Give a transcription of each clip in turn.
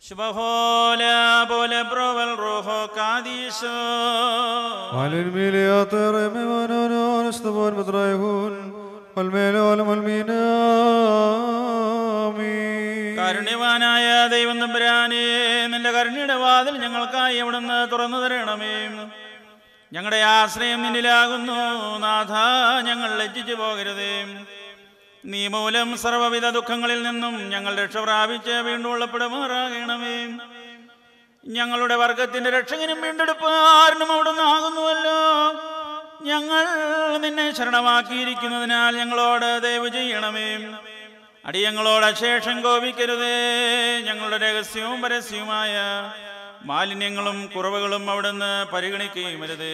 ശുഭഹോല പോലെ ബ്രോവൽ റോഹോ കാദീശോ Alilmiliater emevanon estabon betraihun. Almelol malminami. കാരുണ്യവാനായ ദൈവം തമ്പുരാനെ നിന്റെ കരുണയുടെ വാതിൽ ഞങ്ങൾക്കായി അവിടുന്ന് തുറന്നു തരണമേ ഞങ്ങളുടെ ആശ്രയം നിന്നിലാകുന്നു നാഥ ഞങ്ങൾ ലജ്ജിച്ചു പോകരുതേ നീ മൂലം സർവ്വവിധ ദുഃഖങ്ങളിൽ നിന്നും ഞങ്ങൾ രക്ഷ പ്രാപിച്ച് വീണ്ടും ഉള്ളപ്പെടുമാറാകണമേ ഞങ്ങളുടെ വർഗത്തിന്റെ രക്ഷകനും വീണ്ടെടുപ്പാരനും അവിടുന്ന് ആകുന്നുവല്ലോ ഞങ്ങൾ നിന്നെ ശരണമാക്കിയിരിക്കുന്നതിനാൽ ഞങ്ങളോട് ദയവ് ചെയ്യണമേ അടിയങ്ങളോട് അശേഷം കോപിക്കരുതേ ഞങ്ങളുടെ രഹസ്യവും പരസ്യവുമായ മാലിന്യങ്ങളും കുറവുകളും അവിടുന്ന് പരിഗണിക്കുകയും അരുതേ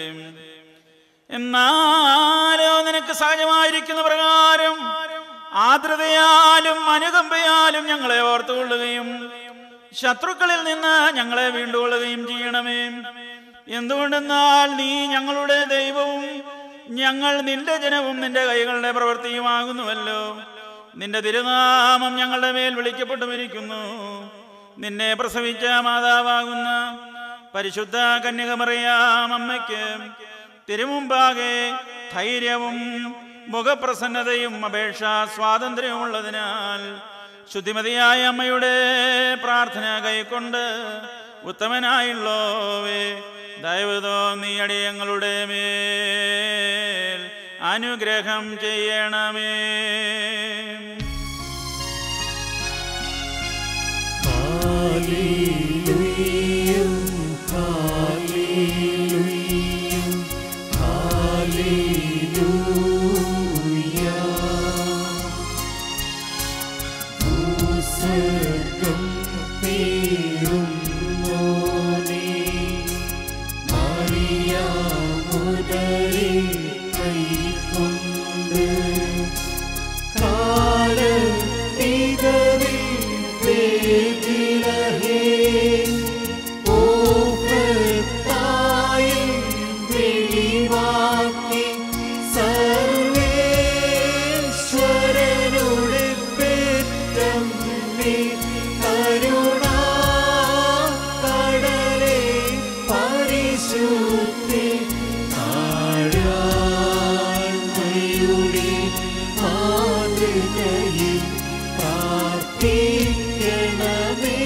എന്നാലോ നിനക്ക് സഹജമായിരിക്കുന്ന പ്രകാരം ആർദ്രതയാലും അനുകമ്പയാലും ഞങ്ങളെ ഓർത്തുകൊള്ളുകയും ശത്രുക്കളിൽ നിന്ന് ഞങ്ങളെ വീണ്ടുകൊള്ളുകയും ചെയ്യണമേ എന്തുകൊണ്ടെന്നാൽ നീ ഞങ്ങളുടെ ദൈവവും ഞങ്ങൾ നിന്റെ ജനവും നിന്റെ കൈകളുടെ പ്രവൃത്തിയുമാകുന്നുവല്ലോ നിന്റെ തിരുനാമം ഞങ്ങളുടെ മേൽ വിളിക്കപ്പെട്ടുമിരിക്കുന്നു നിന്നെ പ്രസവിച്ച മാതാവാകുന്ന പരിശുദ്ധ കന്യകമറിയാം അമ്മയ്ക്ക് തിരുമുമ്പാകെ ധൈര്യവും മുഖപ്രസന്നതയും അപേക്ഷ സ്വാതന്ത്ര്യമുള്ളതിനാൽ ശുദ്ധിമതിയായ അമ്മയുടെ പ്രാർത്ഥന കൈക്കൊണ്ട് ഉത്തമനായുള്ളോവേ ദയവ് തോന്നി അടിയങ്ങളുടെ മേൽ അനുഗ്രഹം ചെയ്യണമേ സർവേശ്വരനുടെ പെറ്റമ്മേ കരുണാ കടലേ പരിശുദ്ധി താഴാഴ്മയുടെ മാതൃകയിൽ പ്രാർത്ഥിക്കണമേ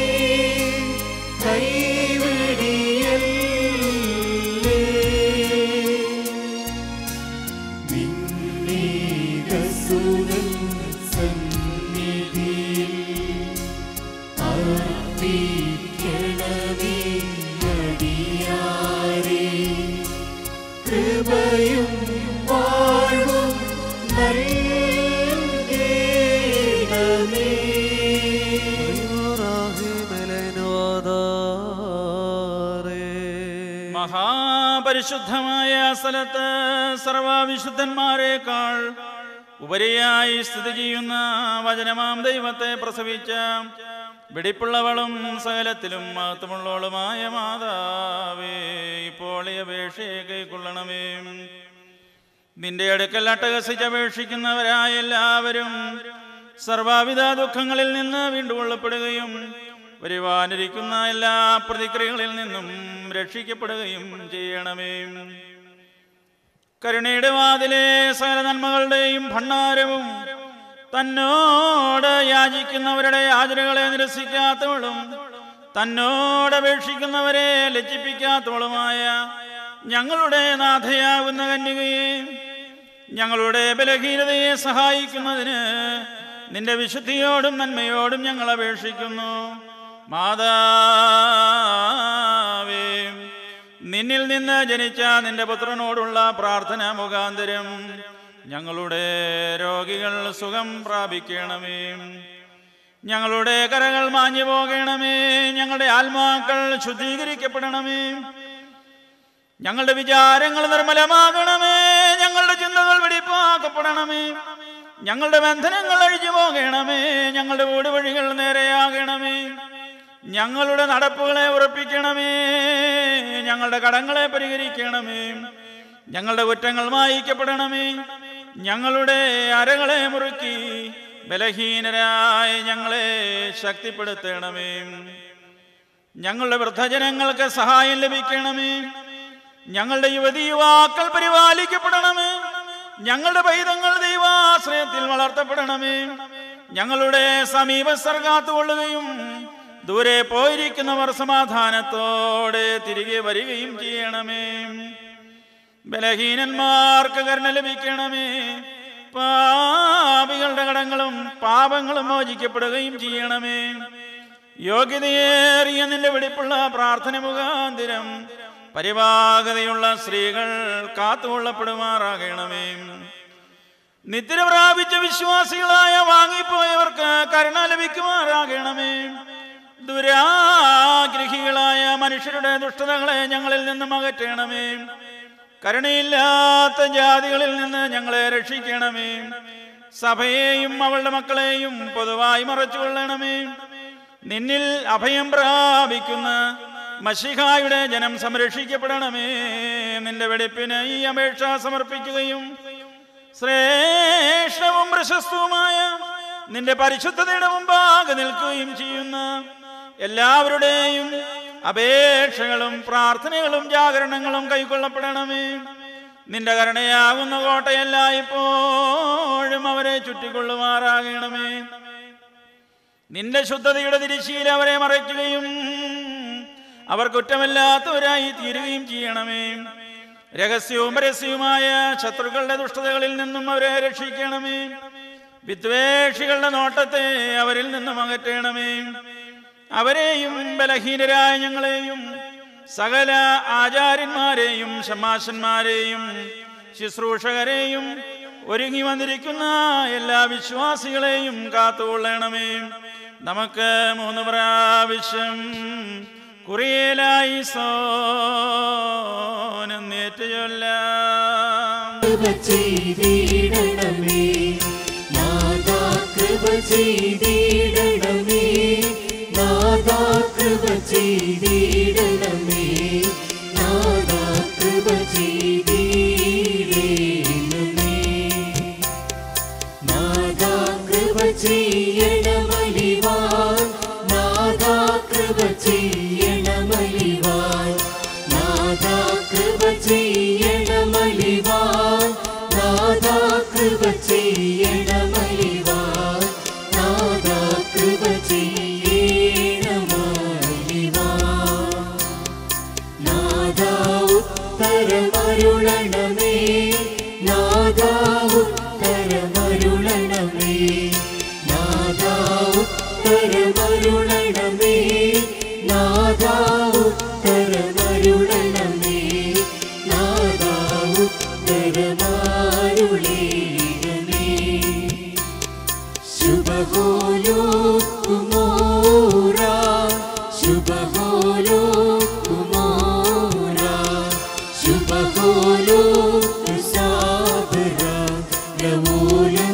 കൈവിടിയല്ലേ വിണ്ണീകസുരൻ സന്നിധിയിൽ അർപ്പിക്കണമേ അടിയാരേ. കൃപയും വാഴ്വും നൽകേണമേ മഹാപരിശുദ്ധമായ സ്ഥലത്ത് സർവവിശുദ്ധന്മാരെക്കാൾ ഉപരിയായി സ്ഥിതി ചെയ്യുന്ന വചനമാം ദൈവത്തെ പ്രസവിച്ച വെടിപ്പുള്ളവളും സകലത്തിലും മഹത്വമുള്ളവളുമായ മാതാവേ ഇപ്പോൾ ഈ അപേക്ഷയെ കൈക്കൊള്ളണമേ നിന്റെ അടുക്കൽ അട്ടഹസിച്ചപേക്ഷിക്കുന്നവരായ എല്ലാവരും സർവാവിധ ദുഃഖങ്ങളിൽ നിന്ന് വീണ്ടുകൊള്ളപ്പെടുകയും വരുവാനിരിക്കുന്ന എല്ലാ പ്രതിക്രിയകളിൽ നിന്നും രക്ഷിക്കപ്പെടുകയും ചെയ്യണമേ കരുണയുടെ വാതിലെ സകല നന്മകളുടെയും ഭണ്ഡാരവും തന്നോട് യാചിക്കുന്നവരുടെ യാചനകളെ നിരസിക്കാത്തവളും തന്നോട് അപേക്ഷിക്കുന്നവരെ ലജ്ജിപ്പിക്കാത്തവളുമായ ഞങ്ങളുടെ നാഥയാകുന്ന കന്യകയെ ഞങ്ങളുടെ ബലഹീനതയെ സഹായിക്കുന്നതിന് നിന്റെ വിശുദ്ധിയോടും നന്മയോടും ഞങ്ങൾ അപേക്ഷിക്കുന്നു മാതാവേ നിന്നിൽ നിന്ന് ജനിച്ച നിന്റെ പുത്രനോടുള്ള പ്രാർത്ഥന മുഖാന്തരം ഞങ്ങളുടെ രോഗികൾ സുഖം പ്രാപിക്കണമേ ഞങ്ങളുടെ കരകൾ മാഞ്ഞു പോകണമേ ഞങ്ങളുടെ ആത്മാക്കൾ ശുദ്ധീകരിക്കപ്പെടണമേ ഞങ്ങളുടെ വിചാരങ്ങൾ നിർമ്മലമാകണമേ ഞങ്ങളുടെ ചിന്തകൾ വെടിപ്പാക്കപ്പെടണമേ ഞങ്ങളുടെ ബന്ധനങ്ങൾ അഴിഞ്ഞു പോകണമേ ഞങ്ങളുടെ വീട് വഴികൾ നേരെയാകണമേ ഞങ്ങളുടെ നടപ്പുകളെ ഉറപ്പിക്കണമേ ഞങ്ങളുടെ കടങ്ങളെ പരിഹരിക്കണമേ ഞങ്ങളുടെ കുറ്റങ്ങൾ മായിക്കപ്പെടണമേ ഞങ്ങളുടെ അരകളെ മുറുക്കി ബലഹീനരായ ഞങ്ങളെ ശക്തിപ്പെടുത്തണമേ ഞങ്ങളുടെ വൃദ്ധജനങ്ങൾക്ക് സഹായം ലഭിക്കണമേ ഞങ്ങളുടെ യുവതി യുവാക്കൾ പരിപാലിക്കപ്പെടണമേ ഞങ്ങളുടെ പൈതങ്ങൾ ദൈവാശ്രയത്തിൽ വളർത്തപ്പെടണമേ ഞങ്ങളുടെ സമീപസ്ഥർ കാത്തുകൊള്ളുകയും ദൂരെ പോയിരിക്കുന്നവർ സമാധാനത്തോടെ തിരികെ വരികയും ചെയ്യണമേ ബലഹീനന്മാർക്ക് കരുണ ലഭിക്കണമേ പാപികളുടെ കടങ്ങളും പാപങ്ങളും മോചിക്കപ്പെടുകയും ചെയ്യണമേ യോഗ്യതയേറിയ നിന്റെ വെടിപ്പുള്ള പ്രാർത്ഥന മുഖാന്തിരം പരിവാഹതയുള്ള സ്ത്രീകൾ കാത്തുകൊള്ളപ്പെടുമാറാകണമേ നിദ്ര പ്രാപിച്ച വിശ്വാസികളായ വാങ്ങിപ്പോയവർക്ക് കരുണ ലഭിക്കുമാറാകണമേ ദുരാഗ്രഹികളായ മനുഷ്യരുടെ ദുഷ്ടതകളെ ഞങ്ങളിൽ നിന്നും അകറ്റണമേ കരുണയില്ലാത്ത ജാതികളിൽ നിന്ന് ഞങ്ങളെ രക്ഷിക്കണമേ സഭയെയും അവളുടെ മക്കളെയും പൊതുവായി മറച്ചുകൊള്ളണമേ നിന്നിൽ അഭയം പ്രാപിക്കുന്ന മഷിഹായുടെ ജനം സംരക്ഷിക്കപ്പെടണമേ നിന്റെ വെടിപ്പിന് ഈ അപേക്ഷ സമർപ്പിക്കുകയും ശ്രേഷ്ഠവും പ്രശസ്തവുമായ നിന്റെ പരിശുദ്ധതയുടെ മുമ്പാകെ നിൽക്കുകയും ചെയ്യുന്ന എല്ലാവരുടെയും അപേക്ഷകളും പ്രാർത്ഥനകളും ജാഗരണങ്ങളും കൈക്കൊള്ളപ്പെടണമേ നിന്റെ കരുണയാകുന്ന കോട്ടയല്ല ഇപ്പോഴും അവരെ ചുറ്റിക്കൊള്ളുമാറാകണമേ നിന്റെ ശുദ്ധതയുടെ തിരിശീല അവരെ മറയ്ക്കുകയും അവർ കുറ്റമില്ലാത്തവരായി തീരുകയും ചെയ്യണമേ രഹസ്യവും പരസ്യവുമായ ശത്രുക്കളുടെ ദുഷ്ടതകളിൽ നിന്നും അവരെ രക്ഷിക്കണമേ വിദ്വേഷികളുടെ നോട്ടത്തെ അവരിൽ നിന്നും അകറ്റണമേ അവരെയും ബലഹീനരായ ഞങ്ങളെയും സകല ആചാര്യന്മാരെയും ഷമാശന്മാരെയും ശുശ്രൂഷകരെയും ഒരുങ്ങി വന്നിരിക്കുന്ന എല്ലാ വിശ്വാസികളെയും കാത്തുകൊള്ളണമേ നമുക്ക് മൂന്ന് പ്രാവശ്യം കുറിയലായി സോനെന്നേറ്റ് ചൊല്ലാം കൃപ ചെയ്തിടണമേ നാദാ കൃപ ചെയ്തിടണമേ നാദാ കൃപ ചെയ്തിടണമേ നാദാ കൃപ ചെയ്തിടണമേ നാദാ കൃപ ചെയ്യണമലിവാൻ നാദാ കൃപ ചെയ്യണമലിവാൻ നാദാ കൃപ ചെയ്യണമലിവാൻ നാദാ കൃപ ചെയ്യണമലിവാൻ നാദാ കൃപ ചെയ്യണമലിവാൻ നാദാ ഉത്തരമരുളണമേ നാദാ ഉത്തരമരുളണമേ നാദാ ഉത്തരമരുളണമേ നാദാ ഉത്തരമരുളണമേ നാദാ ഉത്തരമരുളേണമേ ശുഭഹോലോ കുമോരാ ശുഭഹോലോ കുമോരാ ശുഭഹോലോ സാബര ലവോലം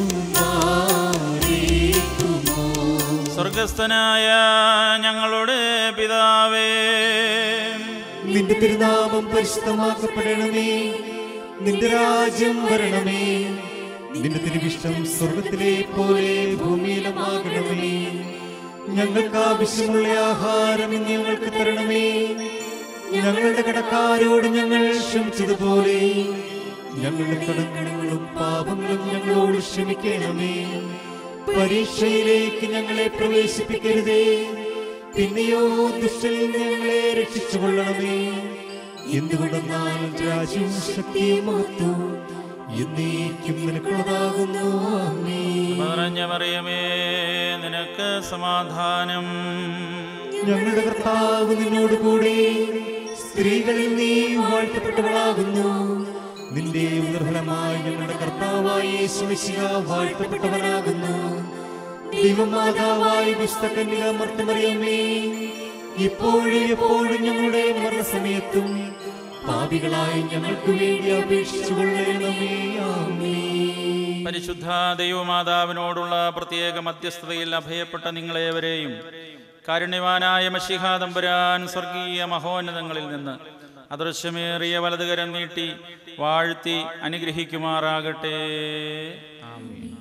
മാറിക്കുമോ സ്വർഗസ്ഥനായ ഞങ്ങളുടെ പിതാവേ നിന്റെ തിരുനാമം പരിശുദ്ധമാക്കപ്പെടണമേ നിന്റെ രാജ്യം വരണമേ നിന്റെ തിരുവിഷ്ടം സ്വർഗത്തിലെ പോലെ ഭൂമിയിലുമാകണമേ ഞങ്ങൾക്ക് ആവശ്യമുള്ള ആഹാരം ഇന്ന് ഞങ്ങൾക്ക് തരണമേ ഞങ്ങളുടെ കടക്കാരോട് ഞങ്ങൾ ക്ഷമിച്ചതുപോലെ ഞങ്ങളുടെ കടങ്ങളും പാപങ്ങളും ഞങ്ങളോട് ക്ഷമിക്കണമേ പരീക്ഷയിലേക്ക് ഞങ്ങളെ പ്രവേശിപ്പിക്കരുതേ പിന്നെയോ ദുഷ്ടനിൽ നിന്ന് ഞങ്ങളെ രക്ഷിച്ചുകൊള്ളണമേ എന്തുകൊണ്ടെന്നാൽ രാജ്യവും ശക്തിയും മഹത്വവും എന്നേക്കും നിനക്കുള്ളതാകുന്നു ആമേൻ. നിറഞ്ഞ മറിയമേ നിനക്ക് സമാധാനം ഞങ്ങളുടെ കർത്താവ് നിന്നോട് കൂടെ സ്ത്രീകളിൽ നീ വാഴ്ത്തപ്പെട്ടവളാകുന്നു നിന്റെ ഉദർഫലമായി ഞങ്ങളുടെ കർത്താവായ യേശുമിശിഹ വാഴ്ത്തപ്പെട്ടവനാകുന്നു ദൈവമാതാവായ വിശുദ്ധകന്യക മർത്തമറിയമേ ഇപ്പോഴും എപ്പോഴും ഞങ്ങളുടെ മരണസമയത്തും പാപികളായ ഞങ്ങൾക്ക് വേണ്ടി അപേക്ഷിച്ചു കൊള്ളണമേ ആമേൻ പരിശുദ്ധ ദൈവമാതാവിനോടുള്ള പ്രത്യേക മധ്യസ്ഥതയിൽ അഭയപ്പെട്ട നിങ്ങളേവരെയും കാരുണ്യവാനായ മഷിഹാ തമ്പുരാൻ സ്വർഗീയ മഹോന്നതങ്ങളിൽ നിന്ന് അദൃശ്യമേറിയ വലതുകരം നീട്ടി വാഴ്ത്തി അനുഗ്രഹിക്കുമാറാകട്ടെ ആമീൻ